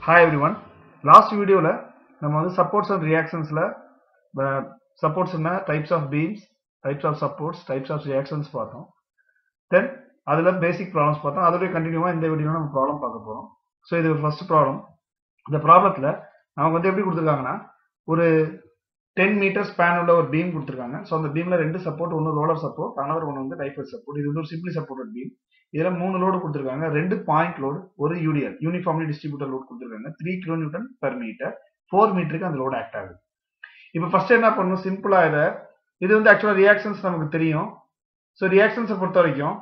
hi every one last வீடியோவில் நம்ம வந்து சப்போர்ட்ஸ் அண்ட் ரியாக்ஷன்ஸில் சப்போர்ட்ஸ் என்ன types of beams types of supports types of reactions பார்த்தோம் தென் அதில் பேசிக் ப்ராப்ளம்ஸ் பார்த்தோம் அதோடய கண்டினியூவாக இந்த வீடியோவில் நம்ம ப்ராப்ளம் பார்க்க போகிறோம் ஸோ இது ஃபர்ஸ்ட் ப்ராப்ளம் இந்த ப்ராப்ளத்தில் நமக்கு வந்து எப்படி கொடுத்துருக்காங்கன்னா ஒரு டென் மீட்டர் ஸ்பேன் உள்ள ஒரு பீம் கொடுத்துருக்காங்க ஸோ அந்த பீமில் ரெண்டு சப்போர்ட் ஒன்று ரோலர் சப்போர்ட் அனதர் ஒன்று வந்து டைஃபர் சப்போர்ட் இது வந்து ஒரு சிம்பிளி சப்போர்ட் பீம் இதில் மூணு லோடு கொடுத்துருக்காங்க ரெண்டு பாயிண்ட் லோடு ஒரு யூடிஎல் யூனிஃபார்ம்லி டிஸ்ட்ரிபியூட்டர் லோட் கொடுத்துருக்காங்க three kilo newton per metre four மீட்டருக்கு அந்த லோடு ஆக்ட் ஆகுது இப்போ ஃபர்ஸ்ட் என்ன பண்ணணும் சிம்பிளாக இதை இது வந்து ஆக்சுவலாக ரியாக்ஷன்ஸ் நமக்கு தெரியும் ஸோ ரியாக்ஷன்ஸை பொறுத்த வரைக்கும்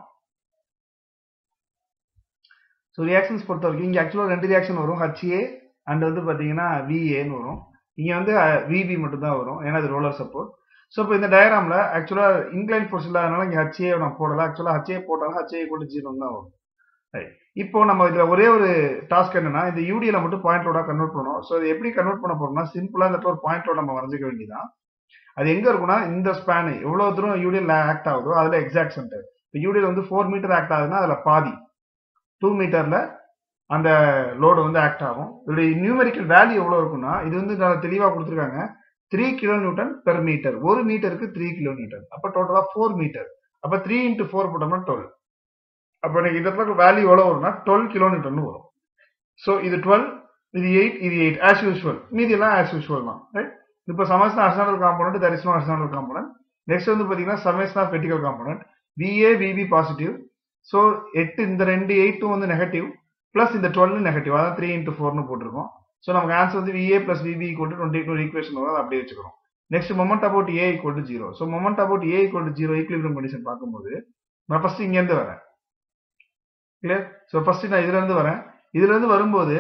ஸோ ரியாக்ஷன்ஸ் பொறுத்த வரைக்கும் இங்கே ஆக்சுவலாக ரெண்டு ரியாக்ஷன் வரும் ஹச்ஏ அண்ட் வந்து பார்த்தீங்கன்னா விஏன்னு வரும் இங்கே வந்து விபி மட்டும் தான் வரும் ஏன்னா அது ரோலர் சப்போர்ட் ஸோ இப்போ இந்த டயராமில் ஆக்சுவலாக இன்க்ளைன் ஃபோர்ஸ் இல்லாதனால இங்கே ஹச்ஏ நான் போடல ஆக்சுவலாக ஹச்ஏ போட்டாலும் ஹச்ஏ கூட ஜீரோ தான் வரும் ரைட் இப்போ நம்ம இதில் ஒரே ஒரு டாஸ்க் என்னன்னா இந்த யூடியில் மட்டும் பாயிண்டோட கன்வெர்ட் பண்ணணும் ஸோ இது எப்படி கன்வெர்ட் பண்ண போறோம்னா சிம்பிளாக இந்த ஒரு பாயிண்டோட நம்ம வரைஞ்சிக்க வேண்டியதான் அது எங்க இருக்குன்னா இந்த ஸ்பேனு எவ்வளவு தூரம் யூடிஎல் ஆக்ட் ஆகுதோ அதுல எக்ஸாக்ட் சென்டர் இப்போ யூடிஎல் வந்து ஃபோர் மீட்டர் ஆக்ட் ஆகுதுன்னா அதுல பாதி டூ மீட்டர்ல அந்த லோடு வந்து ஆக்ட் ஆகும் இதோடைய நியூமெரிக்கல் வேல்யூ எவ்வளவு இருக்குன்னா இது வந்து நல்லா தெளிவாக கொடுத்துருக்காங்க three kilo newton per metre ஒரு மீட்டருக்கு த்ரீ கிலோ நியூட்டன் அப்போ டோட்டலா ஃபோர் மீட்டர் அப்போ த்ரீ இன்ட்டு ஃபோர் போட்டோம்னா டுவெல் அப்போ எனக்கு இடத்துல வேல்யூ எவ்வளோ வரும்னா டுவெல் கிலோ நியூட்டன் வரும் ஸோ இது டுவெல் இது எயிட் இது எயிட் ஆஸ் யூஸ்வல் மீதி எல்லாம் ஆஸ் யூஸ்வல் தான் ரைட் இப்போ சமஸ்னா horizontal component that is no horizontal component next வந்து பார்த்தீங்கன்னா சமஸ்னா vertical component VA VB positive so எட்டு இந்த ரெண்டு எயிட்டும் வந்து நெகட்டிவ் பிளஸ் இந்த டுவெல் நெகட்டிவ் அதான் த்ரீ இன்ட்டு ஃபோர்னு போட்டிருக்கோம் ஸோ நமக்கு ஆன்சர் வந்து VA plus VB equal to twenty two equation வரும் அதை அப்படியே வச்சுக்கிறோம் next moment about A equal to zero so moment about A equal to zero equilibrium condition பார்க்கும்போது நான் ஃபர்ஸ்ட் இங்கேருந்து வரேன் கிளியர் ஸோ ஃபர்ஸ்ட் நான் இதுல இருந்து வரேன் இதுல இருந்து வரும்போது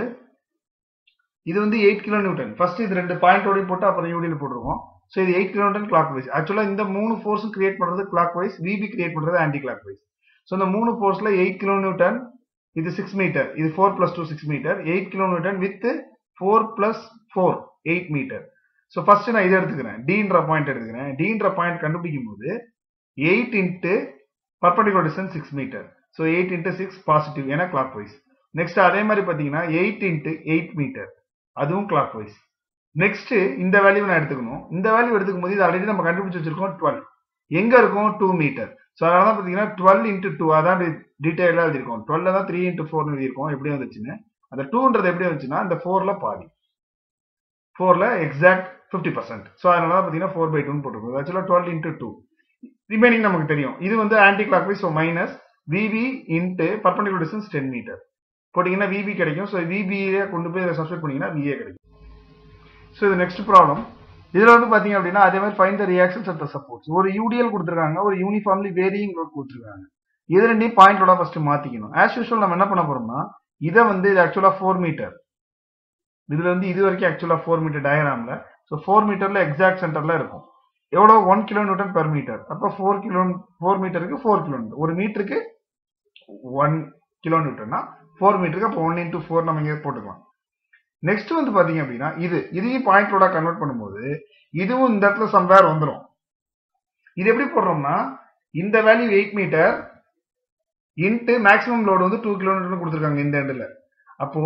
இது வந்து எயிட் கிலோ நியூட்டன் ஃபர்ஸ்ட் இது ரெண்டு பாயிண்டோடய போட்டு அப்புறம் யூடியில் போட்டுருவோம் ஸோ இது eight kilo newton clockwise ஆக்சுவலாக இந்த மூணு ஃபோர்ஸும் கிரியேட் பண்ணுறது கிளாக் வைஸ் விபி கிரியேட் பண்ணுறது ஆன்டி கிளாக் வைஸ் ஸோ இந்த மூணு ஃபோர்ஸில் எயிட் கிலோ நியூட்டன் இது சிக்ஸ் மீட்டர் இது four plus two six metre eight kilo newton with four plus four eight metre so first நான் இதை எடுத்துக்கிறேன் டீன்ற பாயிண்ட் எடுத்துக்கிறேன் டீன்ற பாயிண்ட் கண்டுபிடிக்கும் போது eight into perpendicular distance six metre so eight into six positive ஏன்னா clockwise next அதே மாதிரி பார்த்தீங்கன்னா எயிட் இன்ட்டு எயிட் மீட்டர் அதுவும் கிளாக் வைஸ் நெக்ஸ்ட் இந்த வேல்யூ நான் எடுத்துக்கணும் இந்த வேல்யூ எடுத்துக்கும் போது இது ஆல்ரெடி நம்ம கண்டுபிடிச்சு வச்சிருக்கோம் டுவெல் எங்க இருக்கும் டூ மீட்டர் ஸோ அதனால தான் பார்த்தீங்கன்னா டுவெல் இன்ட்டு டூ அதான் டீட்டெயிலாக எழுதிருக்கோம் டுவெல் தான் த்ரீ இன்ட்டு ஃபோர் எழுதிருக்கோம் எப்படி வந்துச்சுன்னு அந்த டூன்றது எப்படி வந்துச்சுன்னா இந்த ஃபோர்ல பாதி ஃபோர்ல எக்ஸாக்ட் ஃபிஃப்டி பர்சன்ட் ஸோ அதனால தான் பார்த்தீங்கன்னா ஃபோர் பை டூன்னு போட்டிருக்கோம் ஆக்சுவலாக டுவெல் இன்ட்டு டூ ரிமைனிங் நமக்கு தெரியும் இது வந்து anticlockwise so minus VB into perpendicular distance ten metre போட்டிங்கன்னா விபி கிடைக்கும் ஸோ விபிஏ கொண்டு போய் சப்ஸ்கிரைப் பண்ணீங்கன்னா விஏ கிடைக்கும் ஸோ இது நெக்ஸ்ட் ப்ராப்ளம் இதில் வந்து பார்த்தீங்க அப்படின்னா அதே மாதிரி find the reactions at the supports ஒரு யூடிஎல் கொடுத்துருக்காங்க ஒரு யூனிஃபார்ம்லி வேரியிங் லோட் கொடுத்துருக்காங்க இது ரெண்டையும் பாயிண்டோட ஃபர்ஸ்ட் மாற்றிக்கணும் ஆஸ் யூஸ்வல் நம்ம என்ன பண்ண போறோம்னா இதை வந்து இது ஆக்சுவலாக ஃபோர் மீட்டர் இதுல வந்து இது வரைக்கும் ஆக்சுவலாக ஃபோர் மீட்டர் டயக்ராம்ல ஸோ ஃபோர் மீட்டர்ல எக்ஸாக்ட் சென்டர்ல இருக்கும் எவ்வளோ one kilo newton per metre அப்போ ஃபோர் கிலோ ஃபோர் மீட்டருக்கு ஃபோர் கிலோ ஒரு மீட்டருக்கு ஒன் கிலோ நியூட்டன்னா ஃபோர் மீட்டருக்கு அப்போ ஒன் இன்டூ ஃபோர் நம்ம இங்கே போட்டுக்கலாம் நெக்ஸ்ட் வந்து பாத்தீங்க அப்படின்னா இது இதையும் பாயிண்டோட கன்வெர்ட் பண்ணும்போது இதுவும் இந்த இடத்துல சம்வேர் வந்துடும் இது எப்படி போடுறோம்னா இந்த value eight metre into maximum load வந்து டூ கிலோமீட்டர் கொடுத்துருக்காங்க இந்த எண்டில் அப்போ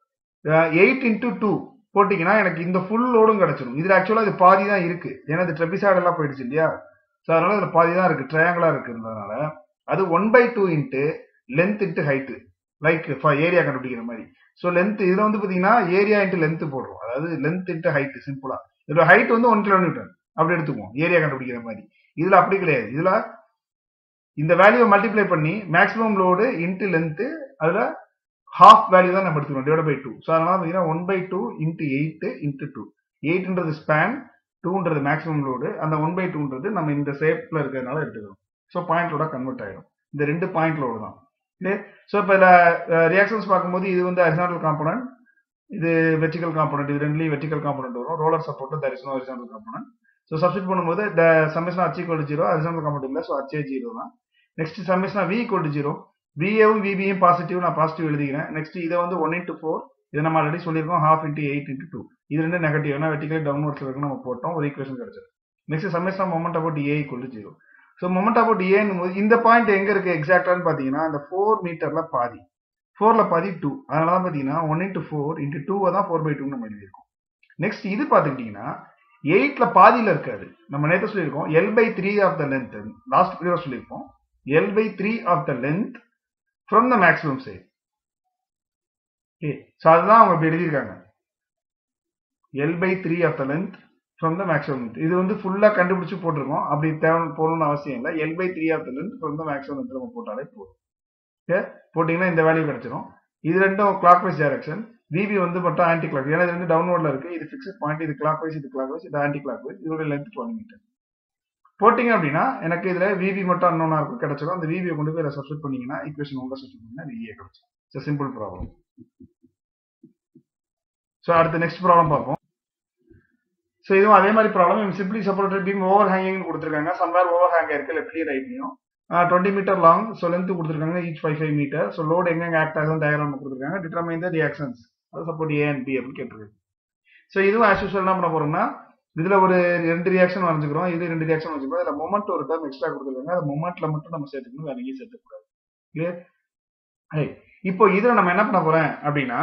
எயிட் இன்ட்டு டூ போட்டிங்கன்னா எனக்கு இந்த ஃபுல் லோடும் கிடைச்சிடும் இதுல ஆக்சுவலா இது பாதி தான் இருக்கு ஏன்னா இது ட்ரெபிசைட் எல்லாம் போயிடுச்சு இல்லையா ஸோ அதனால இதுல பாதி தான் இருக்கு ட்ரையாங்கிளா இருக்குன்றதுனால அது one by two into length into height like area கண்டுபிடிக்கிற மாதிரி ஸோ லென்த் இதுல வந்து பாத்தீங்கன்னா ஏரியா இன்ட்டு லென்த் போடுறோம் அதாவது லென்த் இன்ட்டு ஹைட் சிம்பிளா இதோட ஹைட் வந்து ஒன் கிலோமீட்டர் அப்படி எடுத்துக்குவோம் ஏரியா கண்டுபிடிக்கிற மாதிரி இதுல அப்படி கிடையாது இதுல இந்த வேல்யூவை மல்டிப்ளை பண்ணி மேக்ஸிமம் லோடு இன்ட்டு லென்த் அதுல ஹாஃப் வேல்யூ தான் நம்ம எடுத்துக்கணும் டிவைட் பை டூ ஸோ அதனால பார்த்தீங்கன்னா one by two into eight into two எயிட்ன்றது ஸ்பேன் டூன்றது மேக்ஸிமம் லோடு அந்த ஒன் பை டூன்றது நம்ம இந்த ஷேப்ல இருக்கிறதுனால எடுத்துக்கிறோம் ஸோ பாயிண்டோட கன்வெர்ட் ஆயிடும் இந்த ரெண்டு பாயிண்ட் லோடு தான் கிளியர் ஸோ இப்போ இதில் ரியாக்ஷன்ஸ் பார்க்கும்போது இது வந்து ஹரிசாண்டல் காம்பனன்ட் இது வெர்டிகல் காம்பனன்ட் இது ரெண்டுலேயும் வெர்டிகல் காம்பனன்ட் வரும் roller support there is no horizontal component so substitute பண்ணும்போது the summation H equal zero horizontal component இல்லை ஸோ அச்சே ஜீரோ தான் next summation V equal zero விஏவும் விபியும் பாசிட்டிவ் நான் பாசிட்டிவ் எழுதிக்கிறேன் நெக்ஸ்ட் இதை வந்து ஒன் இன்ட்டு ஃபோர் இதை நம்ம ஆல்ரெடி சொல்லியிருக்கோம் half into eight into two இது ரெண்டு நெகட்டிவ் ஏன்னா வெட்டிக்கலி டவுன்வர்ட்ஸ் இருக்கு நம்ம போட்டோம் ஒரு ஈக்குவேஷன் கிடைச்சது next summation moment about A equal zero so moment about ஏன்னு போது இந்த பாயிண்ட் எங்க இருக்கு எக்ஸாக்டான்னு பாத்தீங்கன்னா அந்த ஃபோர் மீட்டர்ல பாதி ஃபோர்ல பாதி டூ அதனால தான் பார்த்தீங்கன்னா ஒன் இன்ட்டு ஃபோர் இன்ட்டு டூவை தான் ஃபோர் பை டூ நம்ம எழுதியிருக்கோம் நெக்ஸ்ட் இது பார்த்துக்கிட்டிங்கன்னா எயிட்ல பாதியில இருக்காது நம்ம நேற்று சொல்லியிருக்கோம் L by three of the length last video சொல்லியிருக்கோம் L by three of the length from the maximum side okay so அதுதான் அவங்க இப்படி எழுதியிருக்காங்க L by three of the length from the maximum length இது வந்து ஃபுல்லாக கண்டுபிடிச்சு போட்டிருக்கோம் அப்படி தேவை போகணும்னு அவசியம் இல்லை L by three of the length from the maximum length நம்ம போட்டாலே போதும் ஓகே போட்டிங்கன்னா இந்த வேல்யூ கிடைச்சிரும் இது ரெண்டும் கிளாக் வைஸ் டைரக்ஷன் விபி வந்து மட்டும் ஆன்டி கிளாக் ஏன்னா இது ரெண்டு டவுன்வர்ட்ல இருக்கு இது ஃபிக்ஸ்ட் பாயிண்ட் இது கிளாக் வைஸ் இது கிளாக் வைஸ் இது ஆன்டி கிளாக் வைஸ் இதோட லென்த் டுவெல் மீட்டர் போட்டிங்க அப்படின்னா எனக்கு இதுல விபி மட்டும் அன்னோனா இருக்கும் கிடைச்சிடும் அந்த விபியை கொண்டு போய் சப்ஸ்டிட் பண்ணீங்கன்னா ஈக்குவேஷன் உள்ள சப்ஸ்டிட் பண்ணீங்கன்னா விஏ கிடைச்சிடும் இட்ஸ் சிம்பிள் ப்ராப்ளம் ஸோ அடுத்து நெக்ஸ்ட் ப்ராப்ளம் பார்ப்போம் ஸோ இதுவும் அதே மாதிரி problem simply supported beam overhanging கொடுத்துருக்காங்க சம்வேர் ஓவர் ஹேங் இருக்கு லெஃப்ட்லயும் ரைட்லயும் twenty metre long so length கொடுத்துருக்காங்க each five five metre so load எங்க ஆக்ட் ஆகும் டயக்ராம் கொடுத்துருக்காங்க டிட்டர்மைன் த ரியாக்ஷன்ஸ் அது சப்போர்ட் ஏ அண்ட் பி அப்படின்னு கேட்டிருக்கு ஸோ இதுவும் ஆஸ் யூஸ்வல் என்ன பண்ண போறோம்னா இதுல ஒரு ரெண்டு ரியாக்ஷன் வரைஞ்சுக்கிறோம் இது ரெண்டு ரியாக்ஷன் வச்சுக்கிறோம் இதுல மொமெண்ட் ஒரு டேர்ம் எக்ஸ்ட்ரா கொடுத்துருக்காங்க அந்த மொமெண்ட்ல மட்டும் நம்ம சேர்த்துக்கணும் வேற எங்கேயும் சேர்த்துக்கூடாது கிளியர் இப்போ இதுல நம்ம என்ன பண்ண போறேன் அப்படின்னா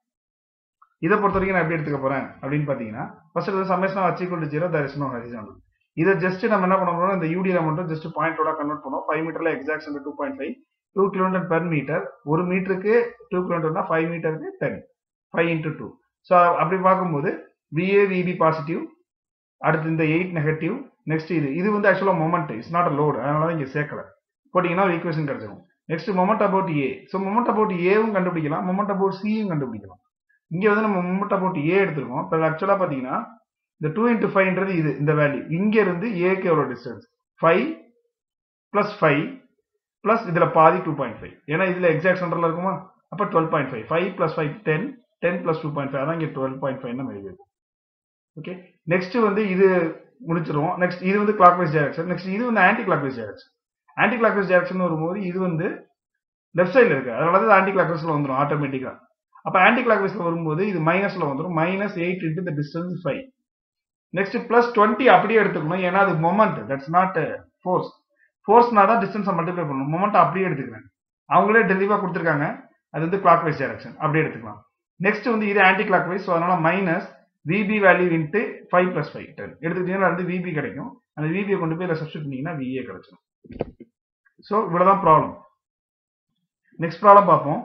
இதை பொறுத்த வரைக்கும் நான் எப்படி எடுத்துக்க போறேன் அப்படின்னு பாத்தீங்கன்னா ஃபர்ஸ்ட் சமேஷன் அச்சீவ் zero there is no horizontal இதை ஜஸ்ட் நம்ம என்ன பண்ண போறோம் இந்த யூடியில மட்டும் ஜஸ்ட் பாயிண்டோட கன்வெர்ட் பண்ணோம் ஃபைவ் மீட்டர்ல exact two point five two kilometre per metre ஒரு மீட்டருக்கு டூ கிலோமீட்டர்னா ஃபைவ் மீட்டருக்கு ten five into two so அப்படி பார்க்கும்போது விஏ விபி பாசிட்டிவ் அடுத்து இந்த எயிட் நெகட்டிவ் நெக்ஸ்ட் இது இது வந்து ஆக்சுவலாக moment it's not a load அதனால தான் இங்கே சேர்க்கல போட்டிங்கன்னா ஈக்குவேஷன் கிடைச்சிடும் next moment about A so moment about ஏவும் கண்டுபிடிக்கலாம் மொமெண்ட் அபவுட் சியும் கண்டுபிடிக்கலாம் இங்கே வந்து நம்ம மொமெண்ட் அபவுட் ஏ எடுத்திருக்கோம் இப்போ ஆக்சுவலாக பார்த்தீங்கன்னா இந்த டூ இன்ட்டு ஃபைவ்ன்றது இது இந்த வேல்யூ இங்க இருந்து ஏக்கு எவ்வளோ distance five plus five plus இதுல பாதி டூ பாயிண்ட் ஃபைவ் ஏன்னா இதுல எக்ஸாக்ட் சென்டர்ல இருக்குமா அப்ப twelve point five five plus five ten ten plus two point five அதான் இங்க டுவெல் பாயிண்ட் ஃபைவ் நம்ம எழுதிருக்கோம் ஓகே நெக்ஸ்ட் வந்து இது முடிச்சிருவோம் நெக்ஸ்ட் இது வந்து கிளாக் வைஸ் டைரக்ஷன் நெக்ஸ்ட் இது வந்து anticlockwise direction anticlockwise direction வரும்போது இது வந்து லெஃப்ட் சைடில் இருக்கு அதனால தான் ஆன்டி கிளாக் வைஸ்ல வந்துடும் ஆட்டோமேட்டிக்கா அப்ப ஆன்டி கிளாக் வைஸ்ல வரும்போது இது மைனஸ்ல வந்துடும் மைனஸ் எயிட் இன்ட்டு இந்த distance five next plus twenty அப்படியே எடுத்துக்கணும் ஏன்னா அது மொமெண்ட் தட்ஸ் நாட் ஃபோர்ஸ் ஃபோர்ஸ்னா தான் டிஸ்டன்ஸை மல்டிப்ளை பண்ணணும் மொமெண்ட் அப்படியே எடுத்துக்கிறேன் அவங்களே டெலிவா கொடுத்துருக்காங்க அது வந்து கிளாக் வைஸ் டைரக்ஷன் அப்படியே எடுத்துக்கலாம் நெக்ஸ்ட் வந்து இது ஆன்டி கிளாக் வைஸ் ஸோ அதனால minus VB value into five plus five ten எடுத்துக்கிட்டீங்கன்னா வந்து விபி கிடைக்கும் அந்த விபியை கொண்டு போய் சப்ஸ்டியூட் பண்ணீங்கன்னா விஏ கிடைச்சிடும் ஸோ இவ்வளவுதான் ப்ராப்ளம் நெக்ஸ்ட் ப்ராப்ளம் பார்ப்போம்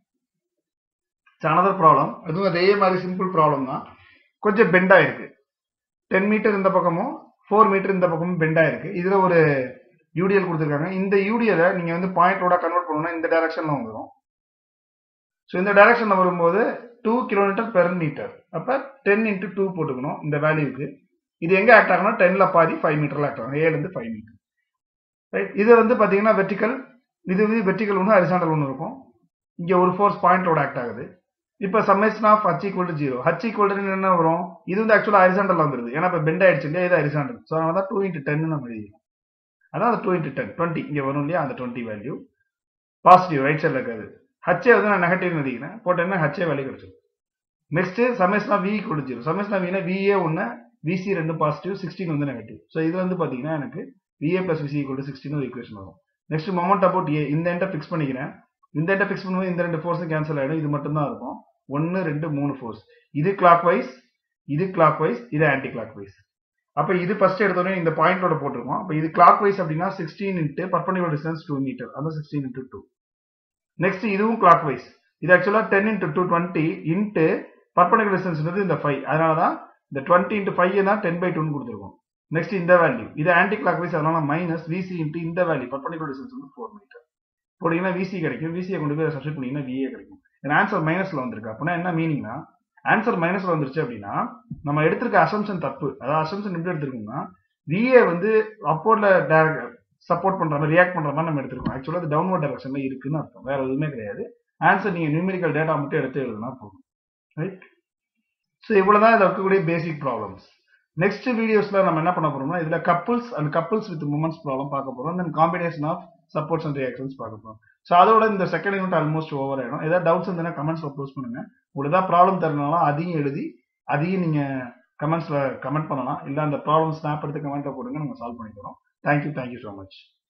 அனதர் ப்ராப்ளம் அதுவும் அதே மாதிரி சிம்பிள் ப்ராப்ளம் தான் கொஞ்சம் பெண்டா இருக்கு டென் மீட்டர் இந்த பக்கமும் ஃபோர் மீட்டர் இந்த பக்கமும் பெண்டா இருக்கு இதுல ஒரு யூடிஎல் கொடுத்துருக்காங்க இந்த யூடிஎலை நீங்க வந்து பாயிண்டோட கன்வெர்ட் பண்ணணும்னா இந்த டைரக்ஷன்ல வந்துடும் ஸோ இந்த டைரக்ஷன்ல வரும்போது டூ கிலோமீட்டர் பெர் மீட்டர் அப்ப டென் இன்ட்டு டூ போட்டுக்கணும் இந்த வேல்யூக்கு இது எங்க ஆக்ட் ஆகணும் டென்ல பாதி ஃபைவ் மீட்டர்ல ஆக்ட் ஆகும் ஏழுல இருந்து ஃபைவ் மீட்டர் ரைட் இது வந்து பாத்தீங்கன்னா வெர்டிக்கல் இது வந்து வெர்டிக்கல் ஒன்று ஹரிசாண்டல் ஒன்று இருக்கும் இங்க ஒரு ஃபோர்ஸ் பாயிண்டோட ஆக்ட் ஆகுது இப்ப summation of H equal to zero H equal to என்ன வரும் இது வந்து ஆக்சுவலா ஹரிசாண்டல் வந்துருது ஏன்னா இப்ப பெண்ட் ஆயிடுச்சு இல்லையா இது ஹரிசாண்டல் ஸோ அதனால தான் டூ இன்ட்டு டென் நம்ம எழுதிக்கலாம் அதான் அந்த டூ இன்ட்டு டென் டுவெண்ட்டி இங்க வரும் இல்லையா அந்த டுவெண்ட்டி வேல்யூ பாசிட்டிவ் ரைட் சைடில் இருக்காது ஹச்சே வந்து நான் நெகட்டிவ் எழுதிக்கிறேன் போட்டேன்னா ஹச்சே வேல்யூ கிடைச்சிடும் next summation of V equal zero summation of வினா விஏ ஒன்று விசி ரெண்டு பாசிட்டிவ் சிக்ஸ்டீன் வந்து நெகட்டிவ் ஸோ இது வந்து பாத்தீங்கன்னா எனக்கு VA plus VC equal to sixteen ஒரு ஈக்குவேஷன் வரும் நெக்ஸ்ட் மொமெண்ட் அபவுட் ஏ இந்த எண்டை ஃபிக்ஸ் பண்ணிக்கிறேன் இந்த எண்டை ஃபிக்ஸ் பண்ணும்போது இந்த ரெண்டு ஃபோர்ஸும் கேன்சல் ஆயிடும் இது மட்டும் தான் இருக்கும் ஒன்னு ரெண்டு மூணு ஃபோர்ஸ் இது கிளாக் வைஸ் இது கிளாக் வைஸ் இது ஆன்டி கிளாக் வைஸ் அப்ப இது ஃபர்ஸ்ட் எடுத்தோடனே இந்த பாயிண்டோட போட்டிருக்கோம் அப்ப இது கிளாக் வைஸ் அப்படின்னா sixteen into perpendicular distance two metre அந்த சிக்ஸ்டீன் இன்ட்டு டூ நெக்ஸ்ட் இதுவும் கிளாக் வைஸ் இது ஆக்சுவலா ten into two twenty into perpendicular distance இந்த ஃபைவ் அதனால தான் இந்த டுவெண்ட்டி இன்ட்டு ஃபைவ் தான் டென் பை டூன்னு கொடுத்துருக்கோம் நெக்ஸ்ட் இந்த வேல்யூ இது ஆன்டி கிளாக் வைஸ் அதனால மைனஸ் விசி இன்ட்டு இந்த வேல்யூ பர்பண்டிகுலர் டிஸ்டன்ஸ் வந்து ஃபோர் மீட்டர் போட்டீங்கன்னா விசி கிடைக்கும் விசியை கொண்டு போய் சப்ஸ்டிட் பண்ணீங்கன்னா விஏ கிடைக்கும் ஆன்சர் மைனஸ்ல வந்திருக்கு அப்படின்னா என்ன மீனிங்னா ஆன்சர் மைனஸ்ல வந்துருச்சு அப்படின்னா நம்ம எடுத்திருக்க அசம்ஷன் தப்பு அதாவது அசம்ஷன் எப்படி எடுத்திருக்கோம்னா விஏ வந்து அப்போர்ட்ல சப்போர்ட் பண்ற மாதிரி ரியாக்ட் பண்ற மாதிரி நம்ம எடுத்திருக்கோம் ஆக்சுவலா அது டவுன்வர்ட் டைரக்ஷன்ல இருக்குன்னு அர்த்தம் வேற எதுவுமே கிடையாது ஆன்சர் நீங்க நியூமெரிக்கல் டேட்டா மட்டும் எடுத்து எழுதுனா போதும் ரைட் ஸோ இவ்வளவுதான் இதில் இருக்கக்கூடிய பேசிக் ப்ராப்ளம்ஸ் நெக்ஸ்ட் வீடியோஸ்ல நம்ம என்ன பண்ண போறோம்னா இதுல couples and couples with moments problem பார்க்க போறோம் then combination of supports and reactions பார்க்க போறோம் ஸோ அதோட இந்த செகண்ட் யூனிட் ஆல்மோஸ்ட் ஓவர் ஆயிடும் ஏதாவது டவுட்ஸ் இருந்ததுன்னா கமெண்ட்ஸ்ல போஸ்ட் பண்ணுங்க உங்களுக்கு ஏதாவது ப்ராப்ளம் தரணும்னாலும் அதையும் எழுதி அதையும் நீங்க கமெண்ட்ஸ்ல கமெண்ட் பண்ணலாம் இல்ல அந்த ப்ராப்ளம் ஸ்னாப் எடுத்து கமெண்ட்ல போடுங்க நம்ம சால்வ் பண்ணி தரோம் தேங்க்யூ தேங்க்யூ ஸோ மச்